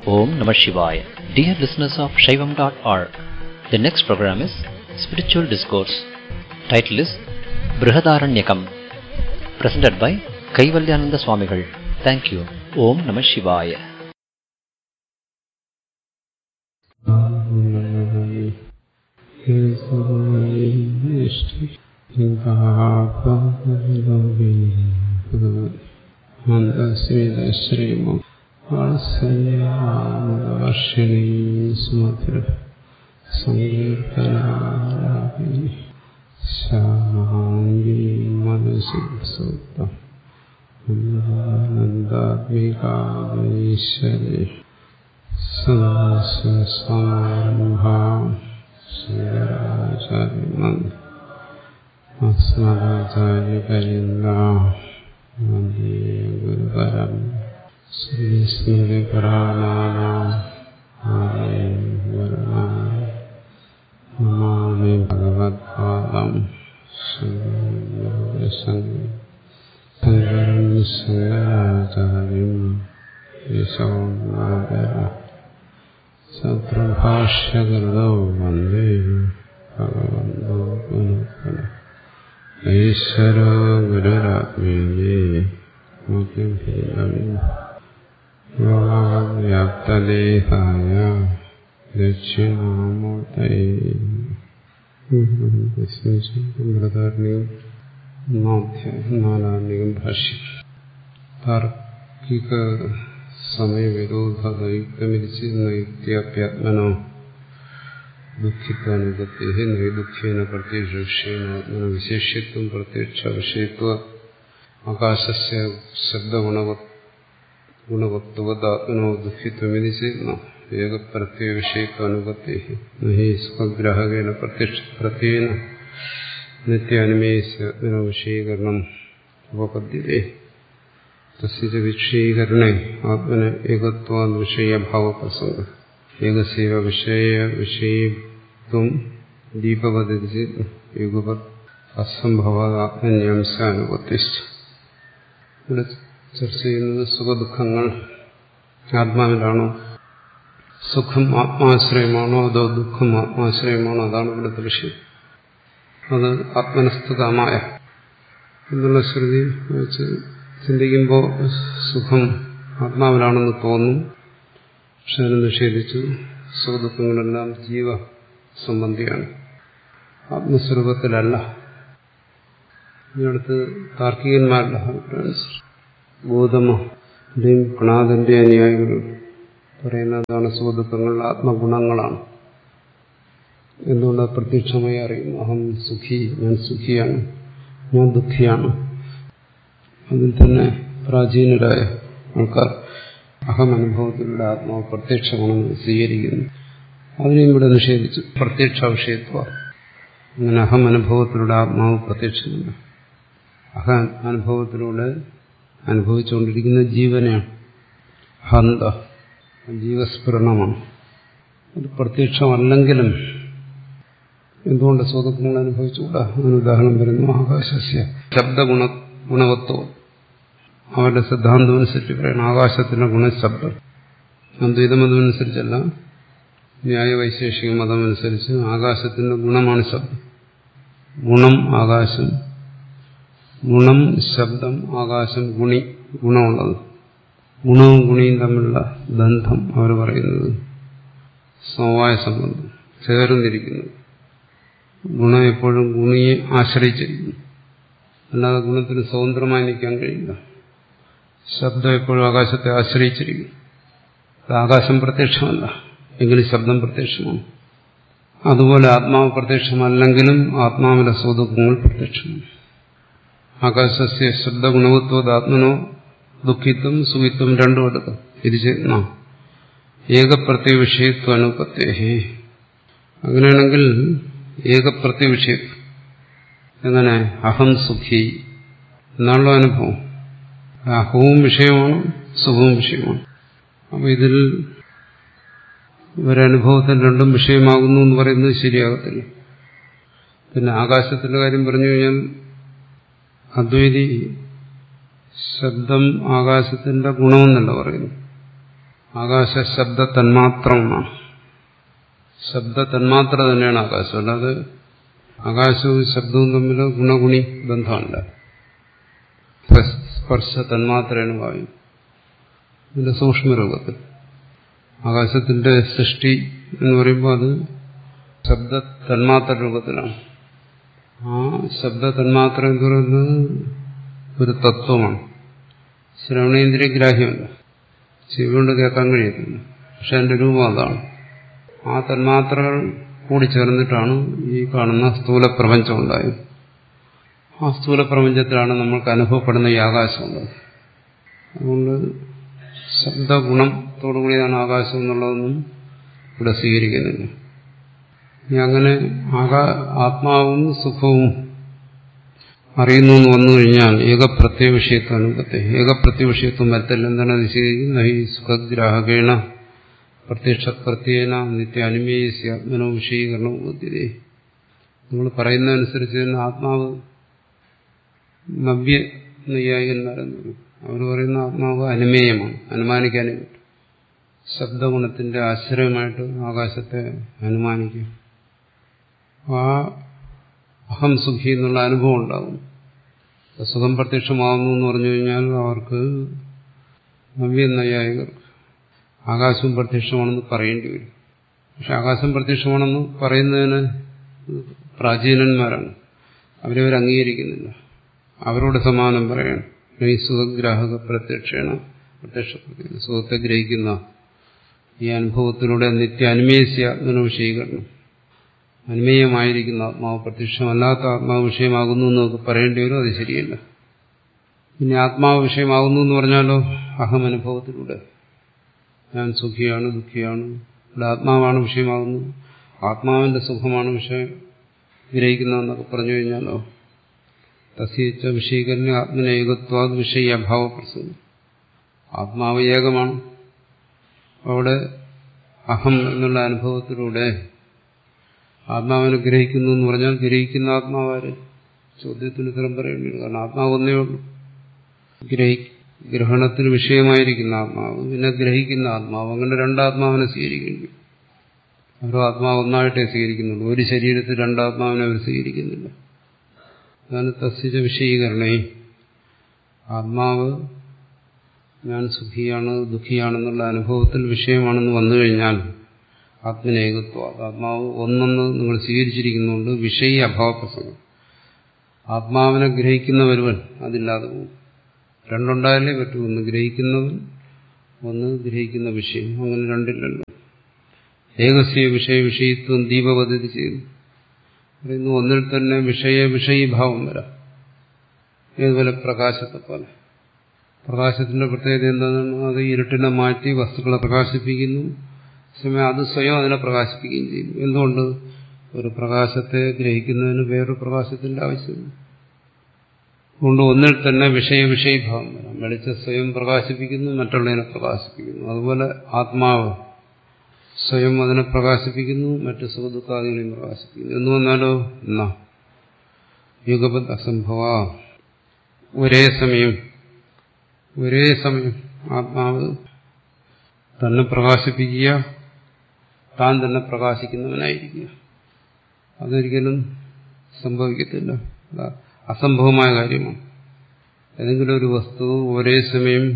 Om Namah Shivaya. Dear listeners of Shaivam.org, the next program is Spiritual Discourse. Title is Brihadaranyakam. Presented by Kaivalyananda Swamigal. Thank you. Om Namah Shivaya. ശ്രീമോ വാത്സല്യാമദർശിണീ സുമധുര സങ്കീർത്തനാലാപി ശാന്തി മനസി സൂക്തം ആനന്ദാത്മികാശ്വരി സദാശിവസമാരംഭാം ശങ്കരാചാര്യമൻ അസ്മദാചാര്യപര്യന്താം വന്ദേ ഗുരുപരം ശ്രീസ്മൃതിപുരാണാനാം നമാമി ഭഗവത്പാദം ശങ്കരം ശങ്കരാചാര്യം യശോനാദര സപ്രഭാഷ്യകൃതോ വന്ദേ ഭഗവന്തോ പുനഃ ഈശ്വരോ ഗുരുരാത്മീയേ വ്യാപ്തദേഹായ ദക്ഷിണാമൂർത്തയെ നാലാർണികം ഭാഷ്യം താർക്കിക സമയവിരോധയുക്തമിരിച്ച് നൈത്യാപ്യാത്മനോ ദുഃഖിത്വാനുപത്തി നൈദുഃഖേന പ്രത്യക്ഷ വിഷയമാത്മന വിശേഷ്യത്വം പ്രത്യക്ഷ വിഷയത്വ ആകാശസ്യ ശബ്ദഗുണവ ഗുണവത്വതാത്മനോ ദുഃഖിത്വമിതി ചെയ്യുന്ന ഏകപ്രത്യ വിഷയത്വാനുപത്തി നഹി സ്വഗ്രഹകേന പ്രത്യക്ഷ പ്രത്യേന നിത്യാനുമേയ വിഷയീകരണം ഉപപദ്യത്തെ തസ്യ വിഷയീകരണേ ആത്മന ഏകത്വാദ് വിഷയഭാവപ്രസംഗ ഏകസേവ വിഷയ വിഷയത്വം ദീപവതി യുഗപത് അസംഭവാത്മന്യാംശാനുപത്തിഷ്ഠ ഇവിടെ ചർച്ച ചെയ്യുന്നത് സുഖദുഃഖങ്ങൾ ആത്മാവിലാണോ സുഖം ആത്മാശ്രയമാണോ അതോ ദുഃഖം ആത്മാശ്രയമാണോ അതാണ് ഇവിടുത്തെ വിഷയം അത് ആത്മനസ്ഥതമായ എന്നുള്ള ശ്രുതി വെച്ച് ചിന്തിക്കുമ്പോൾ സുഖം ആത്മാവിലാണെന്ന് തോന്നും പക്ഷെ അതിനെ നിഷേധിച്ചു സുഖദുഃഖങ്ങളെല്ലാം ജീവ സംബന്ധിയാണ് ആത്മസ്വരൂപത്തിലല്ല ഇതിനടുത്ത് താർക്കികന്മാരുടെ അഭിപ്രായം ഗൗതമന്റെയും പ്രണാദന്റെ അനുയായികൾ പറയുന്നതാണ് സുഖദുഃഖങ്ങൾ ആത്മഗുണങ്ങളാണ് എന്തുകൊണ്ട് പ്രത്യക്ഷമായി അറിയുന്നു അഹം സുഖി ഞാൻ സുഖിയാണ് ഞാൻ ദുഃഖിയാണ് അതിൽ തന്നെ പ്രാചീനരായ ആൾക്കാർ അഹമനുഭവത്തിലൂടെ ആത്മാവ് പ്രത്യക്ഷമാണെന്ന് സ്വീകരിക്കുന്നു അതിനെയും ഇവിടെ നിഷേധിച്ചു പ്രത്യക്ഷ വിഷയത്വ അങ്ങനെ അഹം അനുഭവത്തിലൂടെ ആത്മാവ് പ്രത്യക്ഷമില്ല അഹ അനുഭവത്തിലൂടെ അനുഭവിച്ചുകൊണ്ടിരിക്കുന്ന ജീവനെയാണ് ഹന്ത ജീവസ്ഫുരണമാണ് അത് പ്രത്യക്ഷമല്ലെങ്കിലും എന്തുകൊണ്ട് സ്വതന്ത്രങ്ങൾ അനുഭവിച്ചുകൂടാ അതിന് ഉദാഹരണം വരുന്നു ആകാശസ്യ ശബ്ദഗുണ ഗുണവത്വം അവരുടെ സിദ്ധാന്തം അനുസരിച്ച് പറയണം ആകാശത്തിന്റെ ഗുണശബ്ദം അദ്വൈത മതമനുസരിച്ചല്ല ന്യായ വൈശേഷിക മതമനുസരിച്ച് ആകാശത്തിന്റെ ഗുണമാണ് ശബ്ദം ഗുണം ആകാശം ഗുണം ശബ്ദം ആകാശം ഗുണി ഗുണമുള്ളത് ഗുണവും ഗുണിയും തമ്മിലുള്ള ബന്ധം അവർ പറയുന്നത് സമവായ സംബന്ധം ചേർന്നിരിക്കുന്നത് ഗുണം എപ്പോഴും ഗുണിയെ ആശ്രയിച്ചിരിക്കുന്നു അല്ലാതെ ഗുണത്തിന് സ്വതന്ത്രമായി നിൽക്കാൻ കഴിയില്ല ശബ്ദം എപ്പോഴും ആകാശത്തെ ആശ്രയിച്ചിരിക്കുന്നു ആകാശം പ്രത്യക്ഷമല്ല എങ്കിലും ശബ്ദം പ്രത്യക്ഷമാണ് അതുപോലെ ആത്മാവ് പ്രത്യക്ഷമല്ലെങ്കിലും ആത്മാവിന്റെ സ്വദുഃഖങ്ങൾ പ്രത്യക്ഷമാണ് ആകാശസ്യ ശബ്ദഗുണവത്വദാത്മനോ ദുഃഖിത്വം സുഖിത്വം രണ്ടും എടുക്കാം ഇത് ചെയ്യുന്ന ഏകപ്രത്യ വിഷയത്വ അനുപത്തേഹേ അങ്ങനെയാണെങ്കിൽ ഏകപ്രത്യ വിഷയത്വം എങ്ങനെ അഹം സുഖി എന്നുള്ള അനുഭവം അഹവും വിഷയമാണ് സുഖവും വിഷയമാണ് അപ്പൊ ഇതിൽ ഒരനുഭവത്തിൽ രണ്ടും വിഷയമാകുന്നു എന്ന് പറയുന്നത് ശരിയാകത്തില്ല പിന്നെ ആകാശത്തിന്റെ കാര്യം പറഞ്ഞു കഴിഞ്ഞാൽ അദ്വൈതി ശബ്ദം ആകാശത്തിന്റെ ഗുണമെന്നല്ല പറയുന്നു ആകാശ ശബ്ദ തന്മാത്രമാണ് ശബ്ദ തന്മാത്ര തന്നെയാണ് ആകാശം അല്ലാതെ ആകാശവും ശബ്ദവും തമ്മിൽ ഗുണഗുണി ബന്ധമല്ല സ്പർശ തന്മാത്രയാണ് വായു ഇതിന്റെ സൂക്ഷ്മരൂപത്തിൽ ആകാശത്തിന്റെ സൃഷ്ടി എന്ന് പറയുമ്പോൾ അത് ശബ്ദ തന്മാത്ര രൂപത്തിലാണ് ആ ശബ്ദ തന്മാത്ര എന്ന് പറയുന്നത് ഒരു തത്വമാണ് ശ്രവണേന്ദ്രിയ ഗ്രാഹ്യമല്ല ചെവി കൊണ്ട് കേൾക്കാൻ കഴിയത്തില്ല പക്ഷെ അതിന്റെ രൂപം അതാണ് ആ തന്മാത്രകൾ കൂടി ചേർന്നിട്ടാണ് ഈ കാണുന്ന സ്ഥൂല പ്രപഞ്ചം ഉണ്ടായത് ആ സ്ഥൂല പ്രപഞ്ചത്തിലാണ് നമ്മൾക്ക് അനുഭവപ്പെടുന്ന ഈ ആകാശമുള്ളത് അതുകൊണ്ട് ശബ്ദഗുണത്തോടുകൂടിയാണ് ആകാശം എന്നുള്ളതൊന്നും ഇവിടെ സ്വീകരിക്കുന്നില്ല ഇനി അങ്ങനെ ആകാ ആത്മാവും സുഖവും അറിയുന്നു എന്ന് വന്നു കഴിഞ്ഞാൽ ഏകപ്രത്യ വിഷയത്വം അനുഭവത്തെ ഏകപ്രത്യ വിഷയത്വം വരത്തില്ല എന്താണ് അത് സ്വീകരിക്കുന്നത് ഈ സുഖഗ്രാഹകേണ പ്രത്യക്ഷ പ്രത്യേന നിത്യ അനുമേയസ്യ ആത്മനോ വിഷയീകരണവും ബുദ്ധിതേ നമ്മൾ പറയുന്നതനുസരിച്ച് തന്നെ ആത്മാവ് നവ്യ നൈയായികന്മാരെന്ന് പറയും അവർ പറയുന്ന ആത്മാവ് അനുമേയമാണ് അനുമാനിക്കാനേ പറ്റും ശബ്ദഗുണത്തിന്റെ ആശ്രയമായിട്ട് ആകാശത്തെ അനുമാനിക്കും ആ അഹം സുഖി എന്നുള്ള അനുഭവം ഉണ്ടാകും സുഖം പ്രത്യക്ഷമാകുന്നു എന്ന് പറഞ്ഞു കഴിഞ്ഞാൽ അവർക്ക് നവ്യ നൈയായികർക്ക് ആകാശവും പ്രത്യക്ഷമാണെന്ന് പറയേണ്ടി വരും പക്ഷെ ആകാശം പ്രത്യക്ഷമാണെന്ന് പറയുന്നതിന് പ്രാചീനന്മാരാണ് അവരവർ അംഗീകരിക്കുന്നില്ല അവരോട് സമാനം പറയണം ഈ സുഖഗ്രാഹക പ്രത്യക്ഷേണ പ്രത്യക്ഷ സുഖത്തെ ഗ്രഹിക്കുന്ന ഈ അനുഭവത്തിലൂടെ നിത്യ അനുമേസ്യ ആത്മന വിഷയീകരണം അനുമേയമായിരിക്കുന്ന ആത്മാവ് പ്രത്യക്ഷമല്ലാത്ത ആത്മാവ് വിഷയമാകുന്നു എന്നൊക്കെ പറയേണ്ടി വരും അത് ശരിയല്ല പിന്നെ ആത്മാവ് വിഷയമാകുന്നു എന്ന് പറഞ്ഞാലോ അഹമനുഭവത്തിലൂടെ ഞാൻ സുഖിയാണ് ദുഃഖിയാണ് ഇവിടെ ആത്മാവാണ് വിഷയമാകുന്നു ആത്മാവിന്റെ സുഖമാണ് വിഷയം ഗ്രഹിക്കുന്നതെന്നൊക്കെ പറഞ്ഞു കഴിഞ്ഞാലോ തസ്യച്ച വിഷയീകരണ ആത്മനേകത്വാത് വിഷയ അഭാവ പ്രസംഗം ആത്മാവ് ഏകമാണ് അവിടെ അഹം എന്നുള്ള അനുഭവത്തിലൂടെ ആത്മാവിനെ ഗ്രഹിക്കുന്നു എന്ന് പറഞ്ഞാൽ ഗ്രഹിക്കുന്ന ആത്മാവാര് ചോദ്യത്തിന് ഉത്തരം പറയേണ്ടി വരും കാരണം ആത്മാവ് ഒന്നേ ഉള്ളൂ ഗ്രഹി ഗ്രഹണത്തിന് വിഷയമായിരിക്കുന്ന ആത്മാവ് പിന്നെ ഗ്രഹിക്കുന്ന ആത്മാവ് അങ്ങനെ രണ്ടാത്മാവിനെ സ്വീകരിക്കേണ്ടി ഓരോ ആത്മാവ് ഒന്നായിട്ടേ സ്വീകരിക്കുന്നുള്ളൂ ഒരു ശരീരത്തിൽ രണ്ടാത്മാവിനെ അവർ സ്വീകരിക്കുന്നില്ല അതാണ് തസ്യജ വിഷയീകരണേ ആത്മാവ് ഞാൻ സുഖിയാണ് ദുഃഖിയാണെന്നുള്ള അനുഭവത്തിൽ വിഷയമാണെന്ന് വന്നു കഴിഞ്ഞാൽ ആത്മനേകത്വ ആത്മാവ് ഒന്നെന്ന് നിങ്ങൾ സ്വീകരിച്ചിരിക്കുന്നുണ്ട് വിഷയ അഭാവപ്രസംഗം ആത്മാവിനെ ഗ്രഹിക്കുന്ന ഒരുവൻ അതില്ലാതെ പോകും രണ്ടുണ്ടായാലേ പറ്റൂ ഒന്ന് ഗ്രഹിക്കുന്നവൻ ഒന്ന് ഗ്രഹിക്കുന്ന വിഷയം അങ്ങനെ രണ്ടില്ലല്ലോ ഏകസ്യ വിഷയ വിഷയത്വം ദീപപദ്ധതി ചെയ്തു പറയുന്നു ഒന്നിൽ തന്നെ വിഷയ വിഷയീഭാവം വരാം ഏതുപോലെ പ്രകാശത്തെ പോലെ പ്രകാശത്തിന്റെ പ്രത്യേകത എന്താണ് അത് ഇരുട്ടിനെ മാറ്റി വസ്തുക്കളെ പ്രകാശിപ്പിക്കുന്നു സമയം അത് സ്വയം അതിനെ പ്രകാശിപ്പിക്കുകയും ചെയ്യുന്നു എന്തുകൊണ്ട് ഒരു പ്രകാശത്തെ ഗ്രഹിക്കുന്നതിന് വേറൊരു പ്രകാശത്തിന്റെ ആവശ്യമില്ല അതുകൊണ്ട് ഒന്നിൽ തന്നെ വിഷയ വിഷയീഭാവം വരാം വെളിച്ചം സ്വയം പ്രകാശിപ്പിക്കുന്നു മറ്റുള്ളതിനെ പ്രകാശിപ്പിക്കുന്നു അതുപോലെ ആത്മാവ് സ്വയം അതിനെ പ്രകാശിപ്പിക്കുന്നു മറ്റു സുഖദുഃഖാദികളെയും പ്രകാശിപ്പിക്കുന്നു എന്ന് വന്നാലോ എന്നാ യുഗപത് അസംഭവ ഒരേ സമയം ഒരേ സമയം ആത്മാവ് തന്നെ പ്രകാശിപ്പിക്കുക താൻ തന്നെ പ്രകാശിക്കുന്നവനായിരിക്കുക അതൊരിക്കലും സംഭവിക്കത്തില്ല അസംഭവമായ കാര്യമാണ് ഏതെങ്കിലും ഒരു വസ്തു ഒരേ സമയം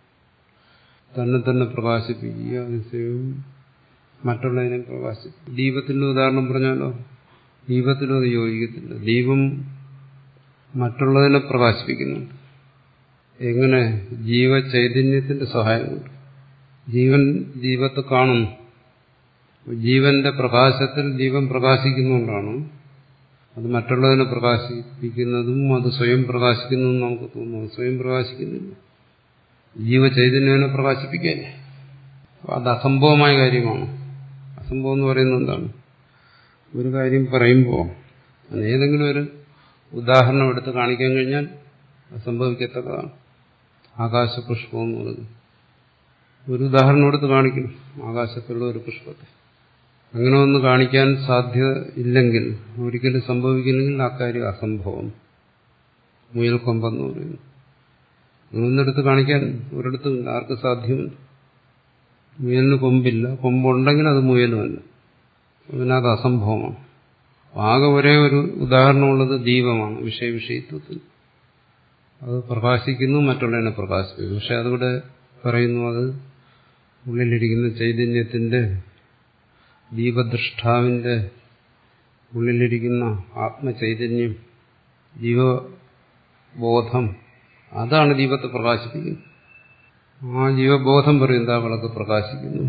തന്നെ തന്നെ പ്രകാശിപ്പിക്കുക അതേസമയം മറ്റുള്ളതിനെ പ്രകാശിപ്പിക്കും ദീപത്തിന്റെ ഉദാഹരണം പറഞ്ഞാലോ ദീപത്തിനും അത് യോജിക്കത്തില്ല ദീപം മറ്റുള്ളതിനെ പ്രകാശിപ്പിക്കുന്നുണ്ട് എങ്ങനെ ജീവചൈതന്യത്തിന്റെ സഹായം കൊണ്ട് ജീവൻ ദീപത്തെ കാണുന്നു ജീവന്റെ പ്രകാശത്തിൽ ദീപം പ്രകാശിക്കുന്നുകൊണ്ടാണ് അത് മറ്റുള്ളതിനെ പ്രകാശിപ്പിക്കുന്നതും അത് സ്വയം പ്രകാശിക്കുന്നതും നമുക്ക് തോന്നുന്നു സ്വയം പ്രകാശിക്കുന്നില്ല ജീവചൈതന്യനെ പ്രകാശിപ്പിക്കാൻ അത് അസംഭവമായ കാര്യമാണ് അസംഭവം എന്ന് പറയുന്നത് എന്താണ് ഒരു കാര്യം പറയുമ്പോൾ ഏതെങ്കിലും ഒരു ഉദാഹരണം എടുത്ത് കാണിക്കാൻ കഴിഞ്ഞാൽ അത് സംഭവിക്കത്തക്കതാണ് ആകാശപുഷ്പം എന്ന് പറയുന്നത് ഒരു ഉദാഹരണം എടുത്ത് കാണിക്കണം ആകാശത്തുള്ള ഒരു പുഷ്പത്തെ അങ്ങനെ ഒന്ന് കാണിക്കാൻ സാധ്യത ഇല്ലെങ്കിൽ ഒരിക്കലും സംഭവിക്കില്ലെങ്കിൽ ആ കാര്യം അസംഭവം മുയൽക്കൊമ്പെന്ന് പറയുന്നു അങ്ങനൊന്നെടുത്ത് കാണിക്കാൻ ഒരിടത്തും ആർക്ക് സാധ്യമല്ല മുയലിന് കൊമ്പില്ല കൊമ്പുണ്ടെങ്കിൽ അത് മുയലുമല്ല പിന്നെ അത് അസംഭവമാണ് ആകെ ഒരേ ഒരു ഉദാഹരണമുള്ളത് ദീപമാണ് വിഷയവിഷയത്വത്തിൽ അത് പ്രകാശിക്കുന്നു മറ്റുള്ളതിനെ പ്രകാശിപ്പിക്കുന്നു പക്ഷെ അതിവിടെ പറയുന്നു അത് ഉള്ളിലിരിക്കുന്ന ചൈതന്യത്തിന്റെ ദീപദൃഷ്ടാവിന്റെ ഉള്ളിലിരിക്കുന്ന ആത്മചൈതന്യം ജീവബോധം അതാണ് ദീപത്തെ പ്രകാശിപ്പിക്കുന്നത് ആ ജീവബോധം പറയുന്നത് ആ വിളക്ക് പ്രകാശിക്കുന്നു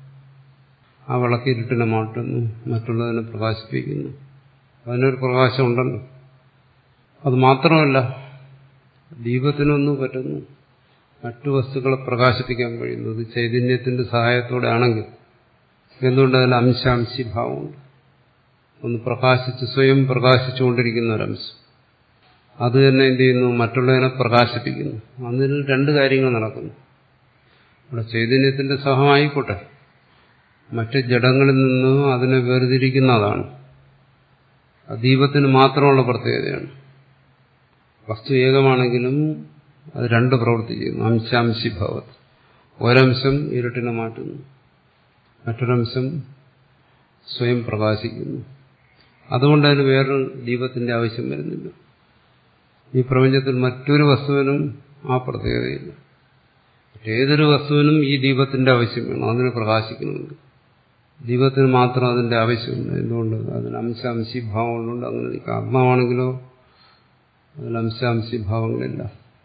ആ വിളക്ക് ഇരുട്ടിനെ മാറ്റുന്നു മറ്റുള്ളതിനെ പ്രകാശിപ്പിക്കുന്നു അതിനൊരു പ്രകാശമുണ്ടല്ലോ അത് മാത്രമല്ല ദീപത്തിനൊന്നും പറ്റുന്നു മറ്റു വസ്തുക്കളെ പ്രകാശിപ്പിക്കാൻ കഴിയുന്നത് ചൈതന്യത്തിന്റെ സഹായത്തോടെ ആണെങ്കിൽ എന്തുകൊണ്ട് അതിൽ അംശാംശി ഭാവമുണ്ട് ഒന്ന് പ്രകാശിച്ച് സ്വയം പ്രകാശിച്ചുകൊണ്ടിരിക്കുന്ന ഒരംശം അത് തന്നെ എന്ത് ചെയ്യുന്നു മറ്റുള്ളതിനെ പ്രകാശിപ്പിക്കുന്നു അതിൽ രണ്ട് കാര്യങ്ങൾ നടക്കുന്നു ഇവിടെ ചൈതന്യത്തിന്റെ സഹമായിക്കോട്ടെ മറ്റ് ജഡങ്ങളിൽ നിന്ന് അതിനെ വേർതിരിക്കുന്നതാണ് ദീപത്തിന് മാത്രമുള്ള പ്രത്യേകതയാണ് വസ്തു ഏകമാണെങ്കിലും അത് രണ്ട് പ്രവൃത്തി ചെയ്യുന്നു അംശാംശി ഭാവത്ത് ഒരംശം ഇരുട്ടിനെ മാറ്റുന്നു മറ്റൊരംശം സ്വയം പ്രകാശിക്കുന്നു അതുകൊണ്ട് അതിന് വേറൊരു ദീപത്തിന്റെ ആവശ്യം വരുന്നില്ല ഈ പ്രപഞ്ചത്തിൽ മറ്റൊരു വസ്തുവിനും ആ പ്രത്യേകതയില്ല ഏതൊരു വസ്തുവിനും ഈ ദീപത്തിന്റെ ആവശ്യം വേണം അതിന് പ്രകാശിക്കണമെങ്കിൽ ദീപത്തിന് മാത്രം അതിന്റെ ആവശ്യമില്ല എന്തുകൊണ്ട് അതിന് അംശാംശി ഭാവങ്ങളുണ്ട് അങ്ങനെ നിൽക്കാം ആത്മാവാണെങ്കിലോ അതിൽ അംശാംശി ഭാവങ്ങളില്ല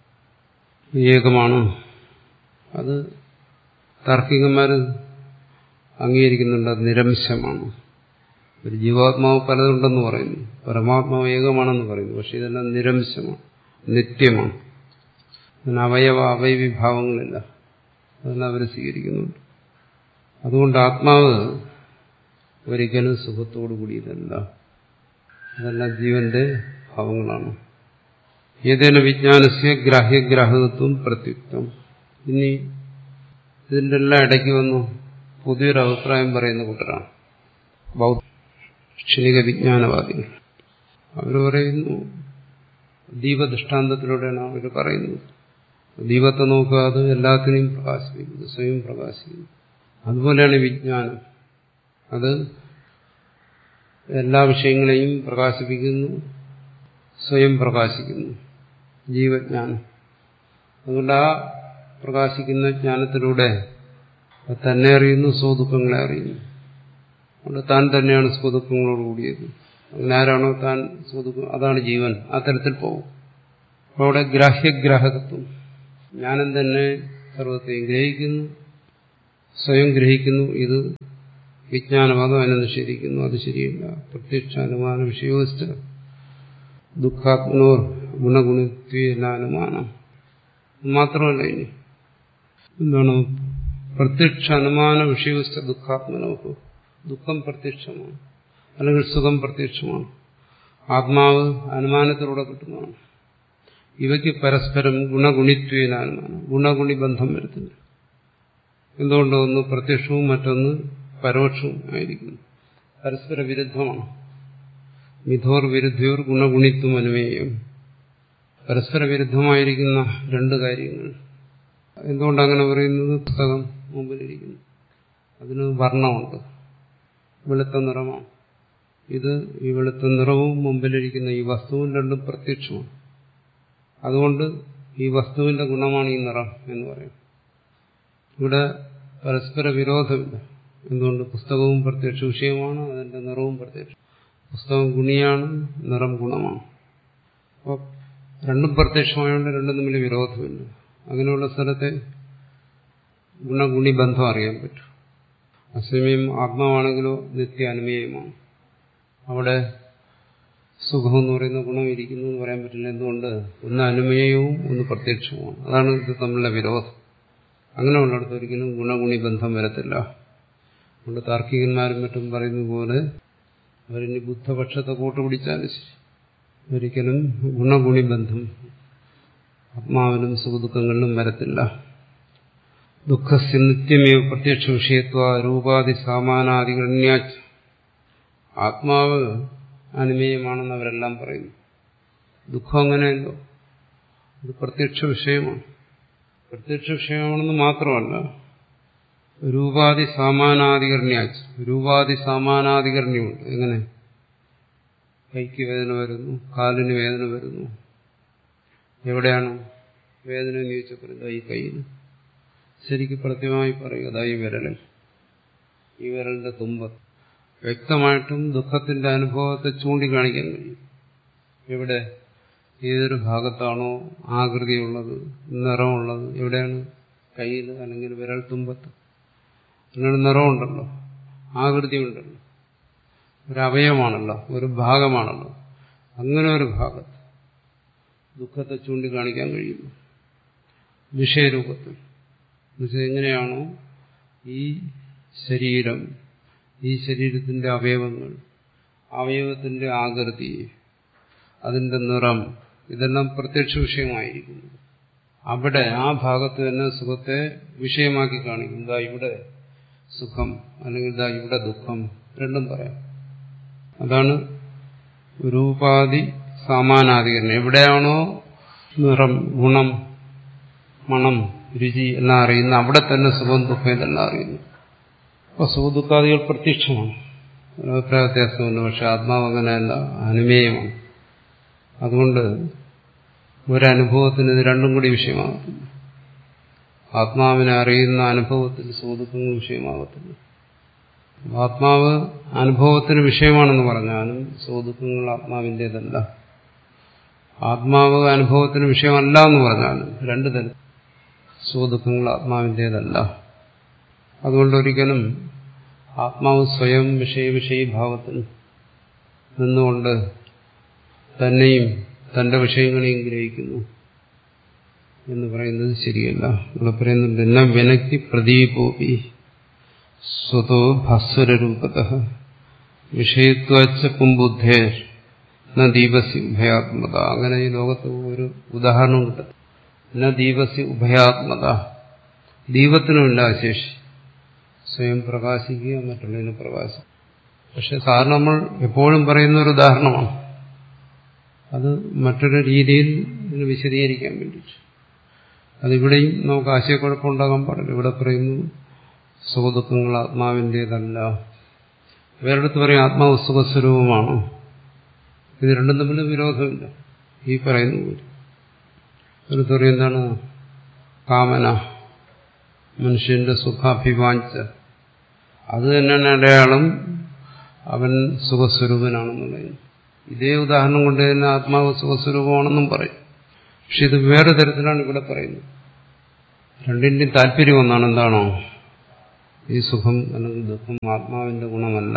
ഏകമാണ് അത് താർക്കികന്മാർ അംഗീകരിക്കുന്നുണ്ട് അത് നിരംശമാണ് ഒരു ജീവാത്മാവ് പലതുണ്ടെന്ന് പറയുന്നു പരമാത്മാവ് ഏകമാണെന്ന് പറയുന്നു പക്ഷെ ഇതെല്ലാം നിരംശമാണ് നിത്യമാണ് അതിന് അവയവ അവയവിഭാവങ്ങളില്ല അതെല്ലാം അവർ സ്വീകരിക്കുന്നുണ്ട് അതുകൊണ്ട് ആത്മാവ് ഒരിക്കലും സുഖത്തോടു കൂടിയതല്ല അതെല്ലാം ജീവന്റെ ഭാവങ്ങളാണ് ഏതേന വിജ്ഞാനസ്യ ഗ്രാഹ്യഗ്രാഹകത്വം പ്രത്യുക്തം ഇനി ഇതിൻ്റെ എല്ലാം ഇടയ്ക്ക് വന്നു പുതിയൊരു അഭിപ്രായം പറയുന്ന കൂട്ടരാണ് ബൗദ്ധിക വിജ്ഞാനവാദികൾ അവർ പറയുന്നു ദീപദൃഷ്ടാന്തത്തിലൂടെയാണ് അവർ പറയുന്നത് ദീപത്തെ നോക്കുക അത് എല്ലാത്തിനെയും പ്രകാശിപ്പിക്കുന്നു സ്വയം പ്രകാശിക്കുന്നു അതുപോലെയാണ് വിജ്ഞാനം അത് എല്ലാ വിഷയങ്ങളെയും പ്രകാശിപ്പിക്കുന്നു സ്വയം പ്രകാശിക്കുന്നു ജീവജ്ഞാനം അതുകൊണ്ട് ആ പ്രകാശിക്കുന്ന ജ്ഞാനത്തിലൂടെ തന്നെ അറിയുന്നു സ്വദുഃഖങ്ങളെ അറിയുന്നു അതുകൊണ്ട് താൻ തന്നെയാണ് സ്വദുഃഖങ്ങളോട് കൂടിയത് അങ്ങനെ ആരാണോ താൻ സ്വദുഃഖം അതാണ് ജീവൻ ആ തരത്തിൽ പോകും അപ്പോൾ അവിടെ ഗ്രാഹ്യഗ്രാഹകത്വം ജ്ഞാനം തന്നെ സർവത്തെയും ഗ്രഹിക്കുന്നു സ്വയം ഗ്രഹിക്കുന്നു ഇത് വിജ്ഞാനവാദം അതിനെ നിഷേധിക്കുന്നു അത് ശരിയല്ല പ്രത്യക്ഷ അനുമാന വിഷയോസ്ഥ ദുഃഖാത്മനോർ ഗുണഗുണിത്വനുമാനം മാത്രമല്ല ഇനി എന്താണ് പ്രത്യക്ഷ അനുമാന വിഷയോസ്ഥ ദുഃഖാത്മനോഹോ ദുഃഖം പ്രത്യക്ഷമാണ് അല്ലെങ്കിൽ സുഖം പ്രത്യക്ഷമാണ് ആത്മാവ് അനുമാനത്തിലൂടെ കിട്ടുന്നതാണ് ഇവയ്ക്ക് പരസ്പരം ഗുണഗുണിത്വേന അനുമാനം ഗുണഗുണി ബന്ധം വരുത്തുന്നു എന്തുകൊണ്ട് ഒന്ന് പ്രത്യക്ഷവും മറ്റൊന്ന് പരോക്ഷവും ആയിരിക്കുന്നു പരസ്പര വിരുദ്ധമാണ് മിഥോർ വിരുദ്ധയോർ ഗുണഗുണിത്വം അനുമേയം പരസ്പര വിരുദ്ധമായിരിക്കുന്ന രണ്ട് കാര്യങ്ങൾ എന്തുകൊണ്ട് അങ്ങനെ പറയുന്നത് പുസ്തകം മുമ്പിലിരിക്കുന്നു അതിന് വർണ്ണമുണ്ട് വെളുത്ത നിറമാണ് ഇത് ഈ വെളുത്ത നിറവും മുമ്പിലിരിക്കുന്ന ഈ വസ്തുവും രണ്ടും പ്രത്യക്ഷമാണ് അതുകൊണ്ട് ഈ വസ്തുവിന്റെ ഗുണമാണ് ഈ നിറം എന്ന് പറയും ഇവിടെ പരസ്പര വിരോധമില്ല എന്തുകൊണ്ട് പുസ്തകവും പ്രത്യക്ഷ വിഷയമാണ് അതിന്റെ നിറവും പ്രത്യക്ഷം പുസ്തകം ഗുണിയാണ് നിറം ഗുണമാണ് അപ്പോൾ രണ്ടും പ്രത്യക്ഷമായതുകൊണ്ട് രണ്ടും തമ്മിൽ വിരോധമില്ല അങ്ങനെയുള്ള സ്ഥലത്തെ ഗുണഗുണി ബന്ധം അറിയാൻ പറ്റും അസമയം ആത്മാവാണെങ്കിലോ നിത്യ അനുമേയമാണ് അവിടെ സുഖം എന്ന് പറയുന്ന ഗുണം ഇരിക്കുന്നു എന്ന് പറയാൻ പറ്റില്ല എന്തുകൊണ്ട് ഒന്ന് അനുമേയവും ഒന്ന് പ്രത്യക്ഷവുമാണ് അതാണ് ഇത് തമ്മിലുള്ള വിരോധം അങ്ങനെ ഉള്ളിടത്ത് ഒരിക്കലും ഗുണഗുണി ബന്ധം വരത്തില്ല അതുകൊണ്ട് താർക്കികന്മാരും മറ്റും പറയുന്ന പോലെ അവരിനി ബുദ്ധപക്ഷത്തെ കൂട്ടുപിടിച്ചാലും ശരി ഒരിക്കലും ഗുണഗുണി ബന്ധം ആത്മാവിനും സുഖദുഃഖങ്ങളിലും വരത്തില്ല ദുഃഖസ്യ നിത്യമേവ പ്രത്യക്ഷ വിഷയത്വ രൂപാതി സാമാനാദിഗണ്യ ആത്മാവ് അനുമേയമാണെന്ന് അവരെല്ലാം പറയുന്നു ദുഃഖം അങ്ങനെയല്ലോ ഇത് പ്രത്യക്ഷ വിഷയമാണ് പ്രത്യക്ഷ വിഷയമാണെന്ന് മാത്രമല്ല രൂപാതി സാമാനാധികരണ്യാച്ച് രൂപാതി സാമാനാധികരണ്യമുണ്ട് എങ്ങനെ കൈക്ക് വേദന വരുന്നു കാലിന് വേദന വരുന്നു എവിടെയാണ് വേദന എന്ന് ചോദിച്ചപ്പോൾ ഇതാ ഈ കയ്യിൽ ശരിക്കും കൃത്യമായി പറയുക അതാ ഈ വിരലിൽ ഈ വിരലിന്റെ തുമ്പത്ത് വ്യക്തമായിട്ടും ദുഃഖത്തിന്റെ അനുഭവത്തെ ചൂണ്ടിക്കാണിക്കാൻ കഴിയും എവിടെ ഏതൊരു ഭാഗത്താണോ ആകൃതിയുള്ളത് നിറമുള്ളത് എവിടെയാണ് കയ്യിൽ അല്ലെങ്കിൽ വിരൽ തുമ്പത്ത് അങ്ങനെ നിറമുണ്ടല്ലോ ആകൃതി ഉണ്ടല്ലോ ഒരു അവയവമാണല്ലോ ഒരു ഭാഗമാണല്ലോ അങ്ങനെ ഒരു ഭാഗത്ത് ദുഃഖത്തെ ചൂണ്ടിക്കാണിക്കാൻ കഴിയുന്നു വിഷയരൂപത്തിൽ എന്നുവെച്ചാൽ എങ്ങനെയാണോ ഈ ശരീരം ഈ ശരീരത്തിന്റെ അവയവങ്ങൾ അവയവത്തിന്റെ ആകൃതി അതിന്റെ നിറം ഇതെല്ലാം പ്രത്യക്ഷ വിഷയമായിരിക്കുന്നു അവിടെ ആ ഭാഗത്ത് തന്നെ സുഖത്തെ വിഷയമാക്കി കാണിക്കും ഇതാ ഇവിടെ സുഖം അല്ലെങ്കിൽ ഇതാ ഇവിടെ ദുഃഖം രണ്ടും പറയാം അതാണ് രൂപാതി സാമാനാധികരണം എവിടെയാണോ നിറം ഗുണം മണം രുചി എല്ലാം അറിയുന്ന അവിടെ തന്നെ സുഖം ദുഃഖം ഇതെല്ലാം അറിയുന്നു അപ്പൊ സുഖദുഃഖാദികൾ പ്രത്യക്ഷമാണ് അഭിപ്രായ വ്യത്യാസമുണ്ട് പക്ഷെ ആത്മാവ് അങ്ങനെയല്ല അനുമേയമാണ് അതുകൊണ്ട് ഒരനുഭവത്തിന് ഇത് രണ്ടും കൂടി വിഷയമാകത്തില്ല ആത്മാവിനെ അറിയുന്ന അനുഭവത്തിന് സുഖദുഃഖങ്ങൾ വിഷയമാകത്തില്ല ആത്മാവ് അനുഭവത്തിന് വിഷയമാണെന്ന് പറഞ്ഞാലും സുഖദുഃഖങ്ങൾ ആത്മാവിൻ്റെതല്ല ആത്മാവ് അനുഭവത്തിന് വിഷയമല്ല എന്ന് പറഞ്ഞാലും രണ്ടു തരം സുഖദുഃഖങ്ങൾ ആത്മാവിൻ്റെതല്ല അതുകൊണ്ട് ഒരിക്കലും ആത്മാവ് സ്വയം വിഷയ വിഷയീഭാവത്തിൽ നിന്നുകൊണ്ട് തന്നെയും തന്റെ വിഷയങ്ങളെയും ഗ്രഹിക്കുന്നു എന്ന് പറയുന്നത് ശരിയല്ല ഇവിടെ പറയുന്നുണ്ട് എന്ന വിനക്തി പ്രദീപോപി സ്വതോ ഭാസ്വരൂപത വിഷയത്വച്ച പുംബുദ്ധേ ന ദീപസി ഉഭയാത്മത അങ്ങനെ ഈ ലോകത്ത് ഒരു ഉദാഹരണം കിട്ടും ന ദീപസി ഉഭയാത്മത ദീപത്തിനുമില്ല ശേഷി സ്വയം പ്രകാശിക്കുക മറ്റുള്ളതിന് പ്രകാശം പക്ഷെ സാറിന് നമ്മൾ എപ്പോഴും പറയുന്ന ഒരു ഉദാഹരണമാണ് അത് മറ്റൊരു രീതിയിൽ ഇതിന് വിശദീകരിക്കാൻ വേണ്ടിയിട്ട് അതിവിടെയും നമുക്ക് ആശയക്കുഴപ്പമുണ്ടാകാൻ പാടില്ല ഇവിടെ പറയുന്നു സുഖദുഃഖങ്ങൾ ആത്മാവിൻ്റേതല്ല വേറെടുത്ത് പറയും ആത്മാവ് സുഖസ്വരൂപമാണ് ഇത് രണ്ടും തമ്മിൽ വിരോധമില്ല ഈ പറയുന്ന പോലെ ഒരു പറയും എന്താണ് കാമന മനുഷ്യന്റെ സുഖാഭിവാഞ്ച അത് തന്നെയാണ് അടയാളം അവൻ സുഖസ്വരൂപനാണെന്നുള്ളത് ഇതേ ഉദാഹരണം കൊണ്ട് തന്നെ ആത്മാവ് സുഖസ്വരൂപമാണെന്നും പറയും പക്ഷെ ഇത് വേറെ തരത്തിലാണ് ഇവിടെ പറയുന്നത് രണ്ടിന്റെയും താല്പര്യം ഒന്നാണ് എന്താണോ ഈ സുഖം അല്ലെങ്കിൽ ദുഃഖം ആത്മാവിന്റെ ഗുണമല്ല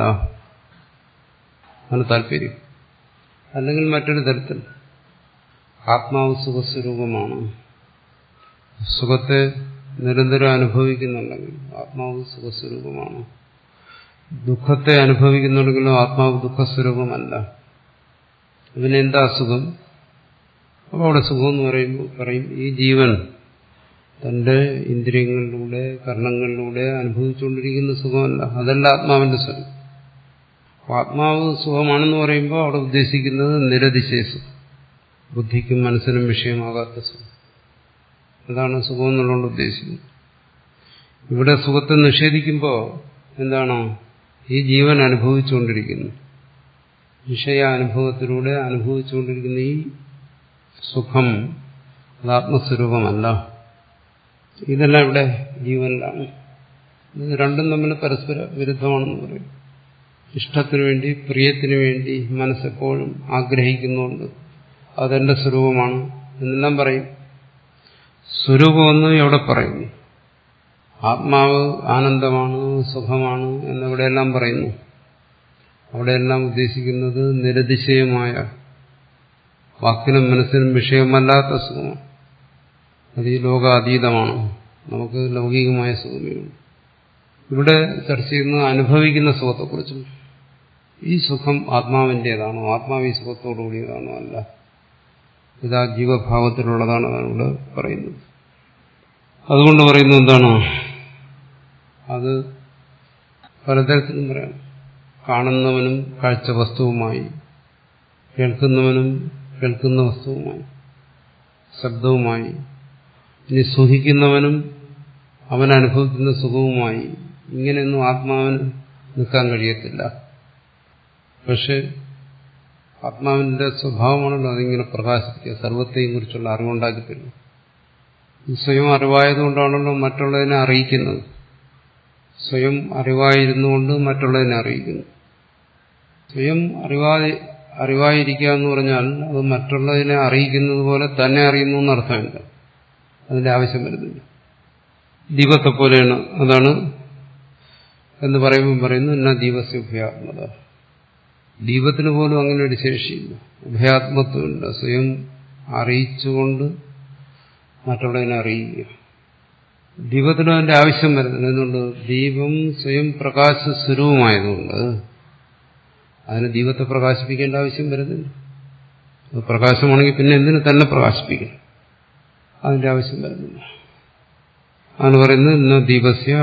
ആണ് താല്പര്യം അല്ലെങ്കിൽ മറ്റൊരു തരത്തിൽ ആത്മാവ് സുഖസ്വരൂപമാണ് സുഖത്തെ നിരന്തരം അനുഭവിക്കുന്നുണ്ടെങ്കിൽ ആത്മാവ് സുഖസ്വരൂപമാണ് ദുഃഖത്തെ അനുഭവിക്കുന്നുണ്ടെങ്കിലും ആത്മാവ് ദുഃഖസ്വരൂപമല്ല ഇതിനെന്താ അസുഖം അപ്പോൾ അവിടെ സുഖം എന്ന് പറയുമ്പോൾ പറയും ഈ ജീവൻ തന്റെ ഇന്ദ്രിയങ്ങളിലൂടെ കർണങ്ങളിലൂടെ അനുഭവിച്ചുകൊണ്ടിരിക്കുന്ന സുഖമല്ല അതല്ല ആത്മാവിന്റെ സുഖം ആത്മാവ് സുഖമാണെന്ന് പറയുമ്പോൾ അവിടെ ഉദ്ദേശിക്കുന്നത് നിരതിശയ സുഖം ബുദ്ധിക്കും മനസ്സിനും വിഷയമാകാത്ത സുഖം അതാണ് സുഖം എന്നുള്ളതുകൊണ്ട് ഉദ്ദേശിക്കുന്നത് ഇവിടെ സുഖത്തെ നിഷേധിക്കുമ്പോൾ എന്താണോ ഈ ജീവൻ അനുഭവിച്ചുകൊണ്ടിരിക്കുന്നു വിഷയാനുഭവത്തിലൂടെ അനുഭവിച്ചുകൊണ്ടിരിക്കുന്ന ഈ സുഖം അത് ആത്മസ്വരൂപമല്ല ഇതെല്ലാം ഇവിടെ ജീവനിലാണ് ഇത് രണ്ടും തമ്മിൽ പരസ്പര വിരുദ്ധമാണെന്ന് പറയും ഇഷ്ടത്തിനു വേണ്ടി പ്രിയത്തിനു വേണ്ടി മനസ്സെപ്പോഴും ആഗ്രഹിക്കുന്നുണ്ട് അതെന്റെ സ്വരൂപമാണ് എന്നെല്ലാം പറയും സ്വരൂപമെന്ന് എവിടെ പറയുന്നു ആത്മാവ് ആനന്ദമാണ് സുഖമാണ് എന്നിവിടെയെല്ലാം പറയുന്നു അവിടെയെല്ലാം ഉദ്ദേശിക്കുന്നത് നിരതിശയമായ വാക്കിനും മനസ്സിനും വിഷയമല്ലാത്ത സുഖമാണ് അത് ഈ ലോകാതീതമാണ് നമുക്ക് ലൗകികമായ സുഖമേ ഉള്ളൂ ഇവിടെ ചർച്ച ചെയ്യുന്നത് അനുഭവിക്കുന്ന സുഖത്തെക്കുറിച്ചും ഈ സുഖം ആത്മാവിൻ്റെതാണോ ആത്മാവ് ഈ സുഖത്തോടുകൂടിയതാണോ അല്ല ഇതാ ജീവഭാവത്തിലുള്ളതാണ് അതാണ് ഇവിടെ പറയുന്നത് അതുകൊണ്ട് പറയുന്നത് എന്താണോ അത് പലതരത്തിലും പറയാം കാണുന്നവനും കാഴ്ച വസ്തുവുമായി കേൾക്കുന്നവനും കേൾക്കുന്ന വസ്തുവുമായി ശബ്ദവുമായി ഇനി സുഖിക്കുന്നവനും അവൻ അനുഭവിക്കുന്ന സുഖവുമായി ഇങ്ങനെയൊന്നും ആത്മാവിന് നിൽക്കാൻ കഴിയത്തില്ല പക്ഷെ ആത്മാവിന്റെ സ്വഭാവമാണല്ലോ അതിങ്ങനെ പ്രകാശിക്കുക സർവത്തെയും കുറിച്ചുള്ള അറിവുണ്ടാക്കി തരുന്നു സ്വയം അറിവായതുകൊണ്ടാണല്ലോ മറ്റുള്ളതിനെ അറിയിക്കുന്നത് സ്വയം അറിവായിരുന്നുകൊണ്ട് മറ്റുള്ളതിനെ അറിയിക്കുന്നു സ്വയം അറിവായി അറിവായിരിക്കുക എന്ന് പറഞ്ഞാൽ അത് മറ്റുള്ളതിനെ അറിയിക്കുന്നത് പോലെ തന്നെ അറിയുന്നു എന്നർത്ഥമില്ല അതിന്റെ ആവശ്യം വരുന്നില്ല ദീപത്തെ പോലെയാണ് അതാണ് എന്ന് പറയുമ്പോൾ പറയുന്നു എന്നാ ദീപസ്യ ഉഭയാത്മത ദീപത്തിന് പോലും അങ്ങനെ ഒരു ശേഷിയില്ല ഉഭയാത്മത്വമില്ല സ്വയം അറിയിച്ചുകൊണ്ട് മറ്റുള്ളതിനെ അറിയിക്കുക ദീപത്തിനും അതിന്റെ ആവശ്യം വരുന്നത് എന്തുകൊണ്ട് ദീപം സ്വയം പ്രകാശ സ്വരൂപമായതുകൊണ്ട് അതിന് ദീപത്തെ പ്രകാശിപ്പിക്കേണ്ട ആവശ്യം വരുന്നില്ല അത് പ്രകാശമാണെങ്കിൽ പിന്നെ എന്തിനു തന്നെ പ്രകാശിപ്പിക്കണം അതിന്റെ ആവശ്യം വരുന്നില്ല ആണ് പറയുന്നത് ഇന്ന ദീപസ്യ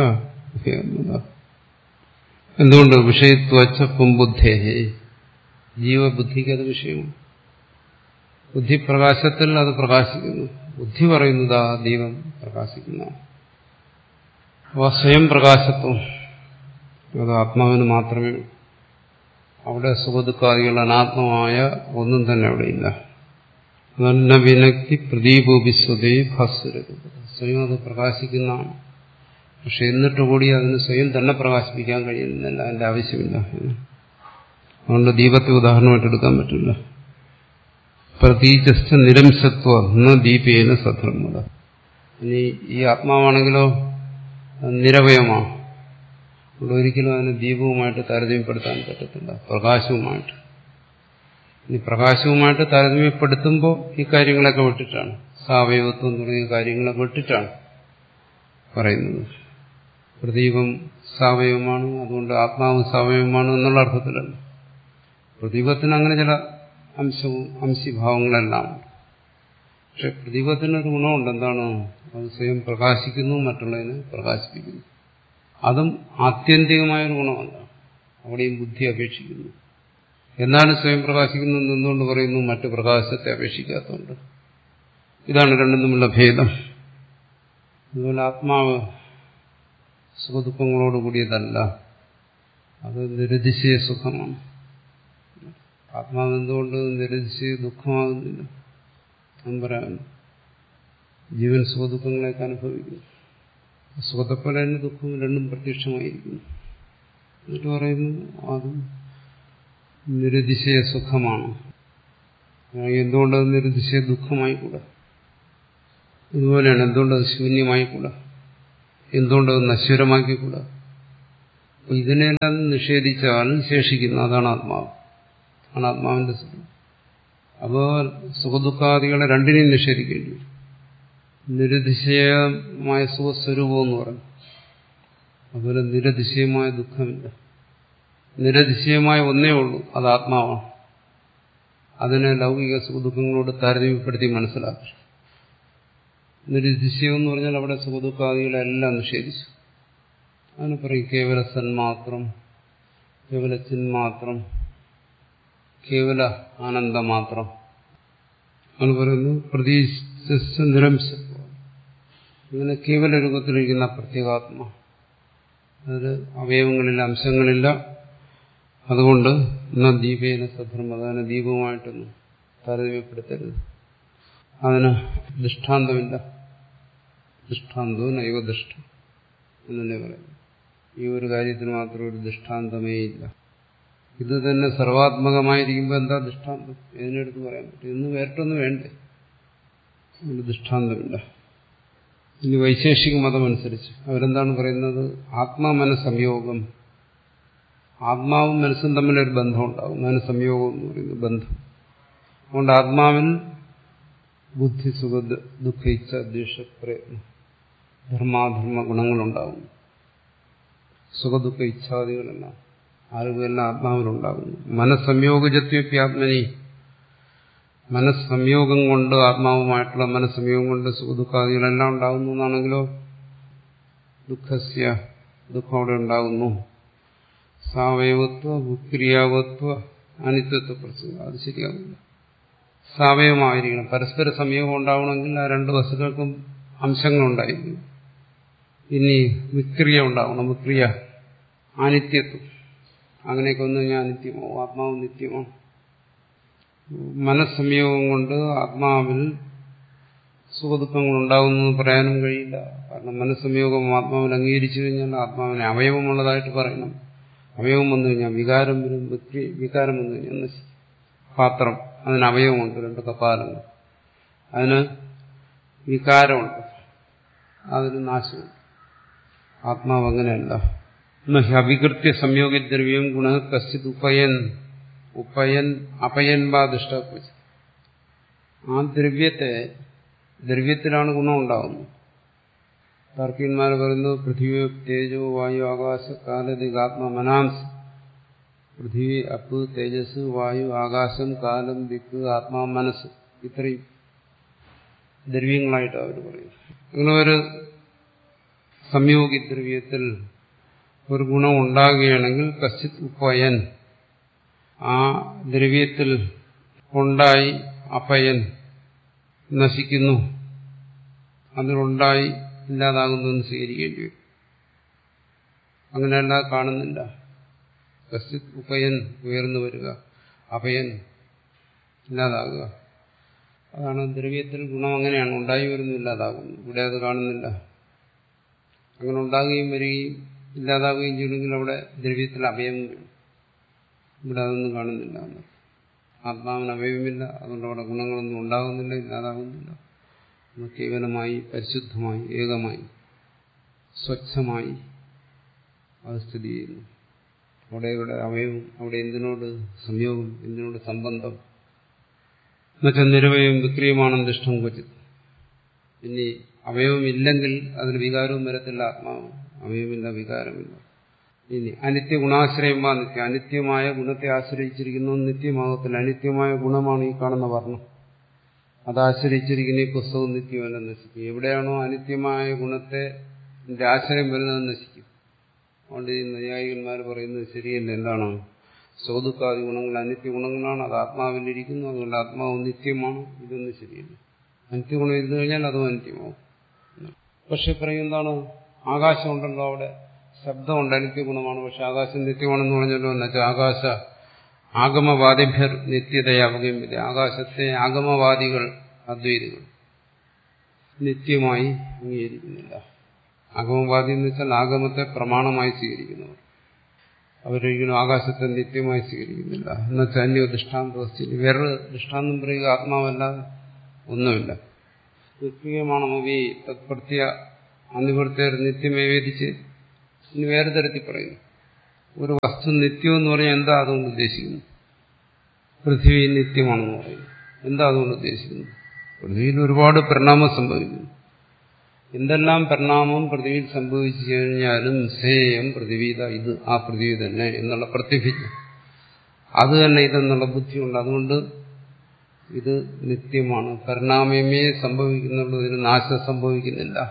എന്തുകൊണ്ട് വിഷയത്വച്ച പുംബുദ്ധേഹേ ജീവബുദ്ധിക്ക് അത് വിഷയമാണ് ബുദ്ധിപ്രകാശത്തിൽ അത് പ്രകാശിക്കുന്നു ബുദ്ധി പറയുന്നത് ആ ദീപം പ്രകാശിക്കുന്ന അപ്പോൾ സ്വയം പ്രകാശത്വം അത് ആത്മാവിന് മാത്രമേ ഉള്ളൂ അവിടെ സുഖദുഃഖാദികൾ അനാത്മമായ ഒന്നും തന്നെ അവിടെയില്ല അതാണ് വിനക്തി പ്രദീപോപിസ്വതേ ഭാസ്വരത് സ്വയം അത് പ്രകാശിക്കുന്നതാണ് പക്ഷെ എന്നിട്ട് കൂടി അതിന് സ്വയം തന്നെ പ്രകാശിപ്പിക്കാൻ കഴിയുന്നില്ല അതിന്റെ ആവശ്യമില്ല അതുകൊണ്ട് ദീപത്തെ ഉദാഹരണമായിട്ട് എടുക്കാൻ പറ്റില്ല പ്രതീജസ്ഥ നിരംശത്വ എന്ന ദീപേന സധർമ്മത ഇനി ഈ ആത്മാവാണെങ്കിലോ നിരവയമാണ് അതുകൊണ്ട് ഒരിക്കലും അതിന് ദീപവുമായിട്ട് താരതമ്യപ്പെടുത്താൻ പറ്റത്തില്ല പ്രകാശവുമായിട്ട് ഇനി പ്രകാശവുമായിട്ട് താരതമ്യപ്പെടുത്തുമ്പോൾ ഈ കാര്യങ്ങളൊക്കെ വിട്ടിട്ടാണ് സാവയവത്വം തുടങ്ങിയ കാര്യങ്ങളൊക്കെ വിട്ടിട്ടാണ് പറയുന്നത് പ്രദീപം സാവയവമാണ് അതുകൊണ്ട് ആത്മാവും സാവയവമാണ് എന്നുള്ള അർത്ഥത്തിലല്ല പ്രദീപത്തിന് അങ്ങനെ ചില അംശവും അംശീഭാവങ്ങളെല്ലാം ഉണ്ട് പക്ഷെ പ്രദീപത്തിനൊരു ഗുണമുണ്ട് എന്താണ് അത് സ്വയം പ്രകാശിക്കുന്നു മറ്റുള്ളതിനെ പ്രകാശിപ്പിക്കുന്നു അതും ആത്യന്തികമായൊരു ഗുണമല്ല അവിടെയും ബുദ്ധി അപേക്ഷിക്കുന്നു എന്നാണ് സ്വയം പ്രകാശിക്കുന്നത് എന്തുകൊണ്ട് പറയുന്നു മറ്റു പ്രകാശത്തെ അപേക്ഷിക്കാത്തതുകൊണ്ട് ഇതാണ് രണ്ടും തമ്മിലുള്ള ഭേദം അതുപോലെ ആത്മാവ് സുഖദുഃഖങ്ങളോട് കൂടിയതല്ല അത് നിരതിശയ സുഖമാണ് ആത്മാവ് എന്തുകൊണ്ട് നിരതിശയ ദുഃഖമാകുന്നില്ല ഞാൻ പറയാൻ ജീവൻ സുഖദുഃഖങ്ങളെയൊക്കെ അനുഭവിക്കുന്നു സുഖത്തെപ്പോലെ തന്നെ ദുഃഖവും രണ്ടും പ്രത്യക്ഷമായിരിക്കുന്നു എന്നിട്ട് പറയുന്നു അത് നിരതിശയ സുഖമാണ് എന്തുകൊണ്ടത് നിരതിശയ ദുഃഖമായിക്കൂടാ ഇതുപോലെയാണ് എന്തുകൊണ്ടത് ശൂന്യമായിക്കൂടാ എന്തുകൊണ്ടത് നശ്വരമാക്കിക്കൂടാ അപ്പൊ ഇതിനെല്ലാം നിഷേധിച്ചാൽ ശേഷിക്കുന്നു അതാണ് ആത്മാവ് ആണ് ആത്മാവിന്റെ സുഖം അപ്പോൾ സുഖദുഃഖാദികളെ രണ്ടിനെയും നിഷേധിക്കേണ്ടി വരും നിരതിശയമായ സുഖസ്വരൂപം എന്ന് പറഞ്ഞു അതുപോലെ നിരതിശയമായ ദുഃഖമില്ല നിരതിശയമായ ഒന്നേ ഉള്ളൂ അത് ആത്മാവാണ് അതിനെ ലൗകിക സുഖദുഃഖങ്ങളോട് താരതമ്യപ്പെടുത്തി മനസ്സിലാക്കി നിരതിശയം എന്ന് പറഞ്ഞാൽ അവിടെ സുഖദുഃഖാദികളെല്ലാം നിഷേധിച്ചു അതിന് പറയും കേവല സന്മാത്രം കേവല ചിന്മാത്രം കേവല ആനന്ദമാത്രം അവന് പറയുന്നു പ്രതീക്ഷ നിരംശത്വം ഇങ്ങനെ കേവല രൂപത്തിലിരിക്കുന്ന പ്രത്യേകാത്മ അതിൽ അവയവങ്ങളില്ല അംശങ്ങളില്ല അതുകൊണ്ട് എന്നാ ദീപേന സധർമ്മത അതിനെ ദീപവുമായിട്ടൊന്നും താരതമ്യപ്പെടുത്തരുത് അതിന് ദൃഷ്ടാന്തമില്ല ദൃഷ്ടാന്തവും നൈവദൃഷ്ട എന്നല്ലേ പറയുന്നു ഈ ഒരു കാര്യത്തിന് മാത്രം ഒരു ദൃഷ്ടാന്തമേ ഇല്ല ഇത് തന്നെ സർവാത്മകമായിരിക്കുമ്പോൾ എന്താ ദൃഷ്ടാന്തം ഇതിനെടുത്ത് പറയാൻ പറ്റും ഇന്ന് വേറിട്ടൊന്നും വേണ്ടേ ഒരു ദൃഷ്ടാന്തമില്ല ഇനി വൈശേഷിക മതം അനുസരിച്ച് അവരെന്താണ് പറയുന്നത് ആത്മാമനസംയോഗം ആത്മാവും മനസ്സും തമ്മിലൊരു ബന്ധം ഉണ്ടാകും മനസ്സംയോഗം എന്ന് പറയുന്നത് ബന്ധം അതുകൊണ്ട് ആത്മാവിൽ ബുദ്ധി സുഖ ദുഃഖ ഇച്ഛ ദ്വേഷ പ്രയത്നം ധർമാധർമ്മ ഗുണങ്ങളുണ്ടാകുന്നു സുഖദുഃഖ ഇച്ഛാദികളെല്ലാം അറിവെല്ലാം ആത്മാവിലുണ്ടാകുന്നു മനസ്സംയോഗജത്വപ്യാത്മനി മനസ്സംയോഗം കൊണ്ട് ആത്മാവുമായിട്ടുള്ള മനസ്സംയോഗം കൊണ്ട് സുഖദുഃഖാദികളെല്ലാം ഉണ്ടാകുന്നു എന്നാണെങ്കിലോ ദുഃഖസ്യ ദുഃഖം അവിടെ ഉണ്ടാകുന്നു സാവയവത്വ വിക്രിയാവത്വ അനിത്വത്വ പ്രശ്നം അത് ശരിയാവില്ല സാവയവമായിരിക്കണം പരസ്പര സംയോഗം ഉണ്ടാവണമെങ്കിൽ ആ രണ്ട് വസ്തുക്കൾക്കും അംശങ്ങളുണ്ടായിരിക്കും ഇനി വിക്രിയ ഉണ്ടാവണം വിക്രിയ അനിത്യത്വം അങ്ങനെയൊക്കെ വന്നു കഴിഞ്ഞാൽ അനിത്യമാവും ആത്മാവ് നിത്യമാണ് മനസ്സംയോഗം കൊണ്ട് ആത്മാവിൽ സുഖദുഃഖങ്ങൾ ഉണ്ടാകുമെന്ന് പറയാനും കഴിയില്ല കാരണം മനസ്സംയോഗം ആത്മാവിൽ അംഗീകരിച്ചു കഴിഞ്ഞാൽ ആത്മാവിനെ അവയവമുള്ളതായിട്ട് പറയണം അവയവം വന്നു കഴിഞ്ഞാൽ വികാരം വരും വിക്രി വികാരം വന്നു കഴിഞ്ഞാൽ നശിക്കും പാത്രം അതിന് അവയവമുണ്ട് രണ്ട് കപാലങ്ങൾ അതിന് വികാരമുണ്ട് അതിന് നാശമുണ്ട് ആത്മാവ് അങ്ങനെയല്ല അവികൃത്യ സംയോഗിദ്രവ്യം ഗുണ കശ്ചിത് ഉപയൻ ഉപയൻ അപയൻ ബാ ദുഷ്ടക്കുറിച്ച് ആ ദ്രവ്യത്തെ ദ്രവ്യത്തിലാണ് ഗുണം ഉണ്ടാകുന്നത് താർക്കികന്മാർ പറയുന്നത് പൃഥ്വി തേജോ വായു ആകാശ കാലദിഗാത്മ മനാംസ് പൃഥ്വി അപ്പ് തേജസ് വായു ആകാശം കാലം ദിക്ക് ആത്മാ മനസ്സ് ഇത്രയും ദ്രവ്യങ്ങളായിട്ട് അവർ പറയും അങ്ങനെ ഒരു സംയോഗി ദ്രവ്യത്തിൽ ഒരു ഗുണം ഉണ്ടാകുകയാണെങ്കിൽ കശ്ചിത് ഉപയൻ ആ ദ്രവ്യത്തിൽ ഉണ്ടായി അപയൻ നശിക്കുന്നു അതിലുണ്ടായി ഇല്ലാതാകുന്നു സ്വീകരിക്കേണ്ടി വരും അങ്ങനെയല്ല കാണുന്നില്ല കശ്ചിത് ഉപയൻ ഉയർന്നു വരിക അപയൻ ഇല്ലാതാകുക അതാണ് ദ്രവ്യത്തിൽ ഗുണം അങ്ങനെയാണ് ഉണ്ടായി വരുന്നു ഇല്ലാതാകുന്നു ഇവിടെ അത് കാണുന്നില്ല അങ്ങനെ ഉണ്ടാകുകയും വരികയും ഇല്ലാതാവുകയും ചെയ്യണമെങ്കിൽ അവിടെ ദ്രവ്യത്തിൽ അഭയം വേണം ഇവിടെ അതൊന്നും കാണുന്നില്ല ആത്മാവിന് അവയവമില്ല അതുകൊണ്ട് അവിടെ ഗുണങ്ങളൊന്നും ഉണ്ടാകുന്നില്ല ഇല്ലാതാകുന്നില്ല കേവലമായി പരിശുദ്ധമായി ഏകമായി സ്വച്ഛമായി അത് സ്ഥിതി ചെയ്യുന്നു അവിടെ ഇവിടെ അവയവം അവിടെ എന്തിനോട് സംയോഗം എന്തിനോട് സംബന്ധം എന്നുവെച്ചാൽ നിരവയവും വിക്രിയമാണെന്ന് ഇഷ്ടം കൊച്ചിത് ഇനി അവയവമില്ലെങ്കിൽ അതിന് വികാരവും വരത്തില്ല ആത്മാവ് അവയവമില്ല വികാരമില്ല ഇനി അനിത്യ ഗുണാശ്രയം വാ നിത്യം അനിത്യമായ ഗുണത്തെ ആശ്രയിച്ചിരിക്കുന്നു നിത്യമാകത്തില്ല അനിത്യമായ ഗുണമാണ് ഈ കാണുന്ന വർണ്ണം അതാശ്രയിച്ചിരിക്കുന്ന ഈ പുസ്തകം നിത്യമല്ല നശിക്കും എവിടെയാണോ അനിത്യമായ ഗുണത്തെ ആശ്രയം വരുന്നത് നശിക്കും അതുകൊണ്ട് ഈ നൈയായികന്മാർ പറയുന്നത് ശരിയല്ല എന്താണ് സ്വതുക്കാദി ഗുണങ്ങൾ അനിത്യ ഗുണങ്ങളാണ് അത് ആത്മാവിലിരിക്കുന്നു അതുകൊണ്ട് ആത്മാവ് നിത്യമാണ് ഇതൊന്നും ശരിയല്ല അനിത്യഗുണം ഇരുന്നു കഴിഞ്ഞാൽ അതും അനിത്യമാവും പക്ഷെ പറയും എന്താണ് ആകാശമുണ്ടല്ലോ അവിടെ ശബ്ദമുണ്ട് അനിത്യഗുണമാണ് പക്ഷെ ആകാശം നിത്യമാണെന്ന് പറഞ്ഞല്ലോ എന്നുവെച്ചാൽ ആകാശ ആഗമവാദിഭ്യർ നിത്യതയാവുകയും ഇല്ല ആകാശത്തെ ആഗമവാദികൾ അദ്വൈതികൾ നിത്യമായി അംഗീകരിക്കുന്നില്ല ആഗമവാദി എന്ന് വെച്ചാൽ ആഗമത്തെ പ്രമാണമായി സ്വീകരിക്കുന്നവർ അവരൊരിക്കലും ആകാശത്തെ നിത്യമായി സ്വീകരിക്കുന്നില്ല എന്നുവെച്ചാൽ അന്യ ദൃഷ്ടാന്തം വേറൊരു ദൃഷ്ടാന്തം പറയുക ആത്മാവല്ലാതെ ഒന്നുമില്ല നിത്യമാണമവി തത്പ്രത്യ അനിവൃത്തിയർ നിത്യമേവേദിച്ച് ഇനി വേറെ തരത്തിൽ പറയുന്നു ഒരു വസ്തു നിത്യം എന്ന് പറഞ്ഞാൽ എന്താ അതുകൊണ്ട് ഉദ്ദേശിക്കുന്നു പൃഥ്വി നിത്യമാണെന്ന് പറയുന്നു എന്താ അതുകൊണ്ട് ഉദ്ദേശിക്കുന്നു പൃഥ്വിയിൽ ഒരുപാട് പരിണാമം സംഭവിക്കുന്നു എന്തെല്ലാം പരിണാമം പൃഥ്വിയിൽ സംഭവിച്ചു കഴിഞ്ഞാലും സേയം പൃഥ്വീത ഇത് ആ പൃഥ്വി തന്നെ എന്നുള്ള പ്രതിഭിജ്ഞ അത് തന്നെ ഇതെന്നുള്ള ബുദ്ധിയുണ്ട് അതുകൊണ്ട് ഇത് നിത്യമാണ് പരിണാമമേ സംഭവിക്കുന്നുള്ളൂ ഇതിന് നാശം സംഭവിക്കുന്നില്ല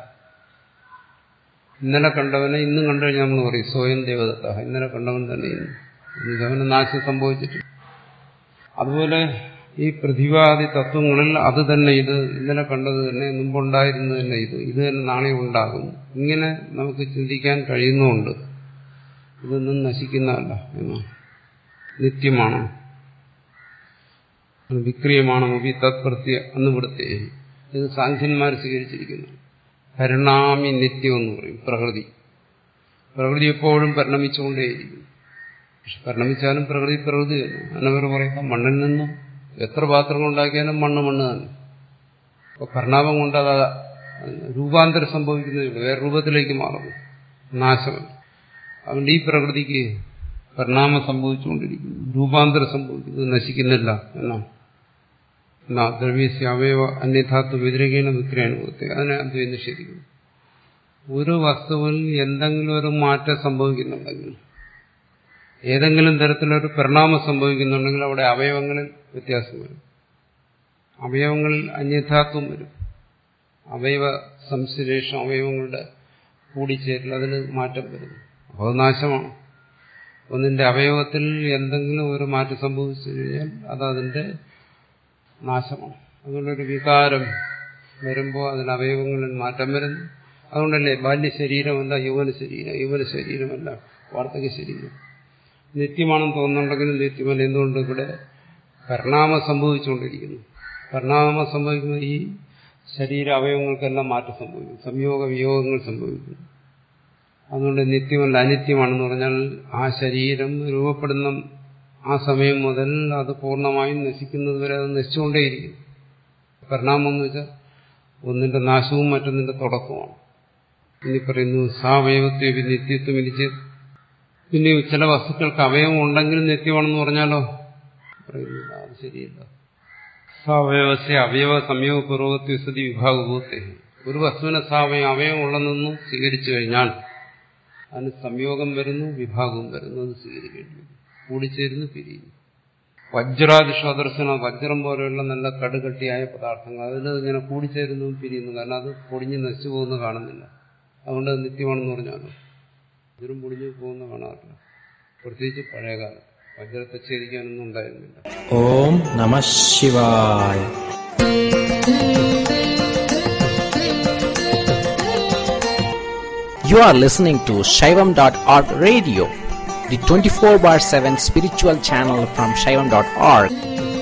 ഇന്നലെ കണ്ടവനെ ഇന്നും കണ്ടു കഴിഞ്ഞാൽ നമ്മൾ പറയും സ്വയം ദേവദത്ത ഇന്നലെ കണ്ടവൻ തന്നെ ഇന്ന് അവന് നാശം സംഭവിച്ചിട്ട് അതുപോലെ ഈ പ്രതിഭാദി തത്വങ്ങളിൽ അത് തന്നെ ഇത് ഇന്നലെ കണ്ടത് തന്നെ മുമ്പുണ്ടായിരുന്നത് തന്നെ ഇത് ഇത് തന്നെ നാളെ ഉണ്ടാകും ഇങ്ങനെ നമുക്ക് ചിന്തിക്കാൻ കഴിയുന്നുണ്ട് ഇതൊന്നും നശിക്കുന്നതല്ല എന്ന് നിത്യമാണ് വിക്രിയമാണ് മുബി തത്പ്രത്യ എന്ന് ഇവിടുത്തെ ഇത് സാഖ്യന്മാർ സ്വീകരിച്ചിരിക്കുന്നു പരിണാമി നിത്യം എന്ന് പറയും പ്രകൃതി പ്രകൃതി എപ്പോഴും പരിണമിച്ചുകൊണ്ടേയിരിക്കും പക്ഷെ പരിണമിച്ചാലും പ്രകൃതി പ്രകൃതി തന്നെ അനവർ പറയുമ്പോൾ മണ്ണിൽ നിന്നും എത്ര പാത്രങ്ങൾ ഉണ്ടാക്കിയാലും മണ്ണ് മണ്ണ് തന്നെ അപ്പോൾ പരിണാമം കൊണ്ട് അത് രൂപാന്തരം സംഭവിക്കുന്നതില്ല വേറെ രൂപത്തിലേക്ക് മാറുന്നു നാശമല്ല അതുകൊണ്ട് ഈ പ്രകൃതിക്ക് പരിണാമം സംഭവിച്ചുകൊണ്ടിരിക്കുന്നു രൂപാന്തരം സംഭവിക്കുന്നത് നശിക്കുന്നില്ല എന്നാണ് എന്നാ ദ്രവ്യസ്യ അവയവ അന്യഥാത്വ വ്യതിരകീണ വിക്രയാനുഭവത്തെ അതിനെ അദ്വൈതം നിഷേധിക്കുന്നു ഒരു വസ്തുവിൽ എന്തെങ്കിലും ഒരു മാറ്റം സംഭവിക്കുന്നുണ്ടെങ്കിൽ ഏതെങ്കിലും തരത്തിലൊരു പരിണാമം സംഭവിക്കുന്നുണ്ടെങ്കിൽ അവിടെ അവയവങ്ങളിൽ വ്യത്യാസം വരും അവയവങ്ങളിൽ അന്യഥാത്വം വരും അവയവ സംശ്ലേഷം അവയവങ്ങളുടെ കൂടിച്ചേരൽ അതിന് മാറ്റം വരുന്നു അപ്പോൾ നാശമാണ് ഒന്നിന്റെ അവയവത്തിൽ എന്തെങ്കിലും ഒരു മാറ്റം സംഭവിച്ചു കഴിഞ്ഞാൽ അത് അതിന്റെ നാശമാണ് അതുകൊണ്ടൊരു വികാരം വരുമ്പോൾ അതിന് അവയവങ്ങളിൽ മാറ്റം വരുന്നു അതുകൊണ്ടല്ലേ ബാല്യ ശരീരമല്ല യൗവന ശരീരം യൗവന ശരീരമല്ല വാർദ്ധക്യ ശരീരം നിത്യമാണെന്ന് തോന്നുന്നുണ്ടെങ്കിലും നിത്യമല്ല എന്തുകൊണ്ട് ഇവിടെ പരിണാമം സംഭവിച്ചുകൊണ്ടിരിക്കുന്നു പരിണാമം സംഭവിക്കുന്ന ഈ ശരീര അവയവങ്ങൾക്കെല്ലാം മാറ്റം സംഭവിക്കും സംയോഗ വിയോഗങ്ങൾ സംഭവിക്കുന്നു അതുകൊണ്ട് നിത്യമല്ല അനിത്യമാണെന്ന് പറഞ്ഞാൽ ആ ശരീരം രൂപപ്പെടുന്ന ആ സമയം മുതൽ അത് പൂർണ്ണമായും നശിക്കുന്നത് വരെ അത് നശിച്ചുകൊണ്ടേയിരിക്കും പരിണാമം എന്ന് വെച്ചാൽ ഒന്നിന്റെ നാശവും മറ്റൊന്നിന്റെ തുടക്കമാണ് ഇനി പറയുന്നു സാവയവത്വ നിത്യത്വം ഇരിച്ച് പിന്നെ ചില വസ്തുക്കൾക്ക് അവയവം ഉണ്ടെങ്കിലും നിത്യമാണെന്ന് പറഞ്ഞാലോ പറയുന്നില്ല അത് ശരിയല്ല സാവയവസ്യ അവയവ സംയോഗ പൂർവത്വ സ്ഥിതി വിഭാഗഭൂത്തെ ഒരു വസ്തുവിനെ സാവയം അവയവം ഉള്ളതെന്നും സ്വീകരിച്ചു കഴിഞ്ഞാൽ അതിന് സംയോഗം വരുന്നു വിഭാഗവും വരുന്നു അത് സ്വീകരിക്കേണ്ടി വരും കൂടിച്ചേരുന്നു പിരിയുന്നു വജ്രാദിഷോദർശന വജ്രം പോലെയുള്ള നല്ല കടുകട്ടിയായ പദാർത്ഥങ്ങൾ അതിൽ ഇങ്ങനെ കൂടിച്ചേരുന്നു പിരിയുന്നു കാരണം അത് പൊടിഞ്ഞ് നശിച്ചു പോകുന്ന കാണുന്നില്ല അതുകൊണ്ട് അത് നിത്യമാണെന്ന് പറഞ്ഞാലോ വജ്രം പൊടിഞ്ഞു പോകുന്ന കാണാറില്ല പ്രത്യേകിച്ച് പഴയകാലം വജ്രത്തെ ഛേദിക്കാനൊന്നും ഉണ്ടായിരുന്നില്ല ഓം നമ ശിവായ You are listening to Shaivam.org radio, the 24 bar 7 spiritual channel from Shaivam.org.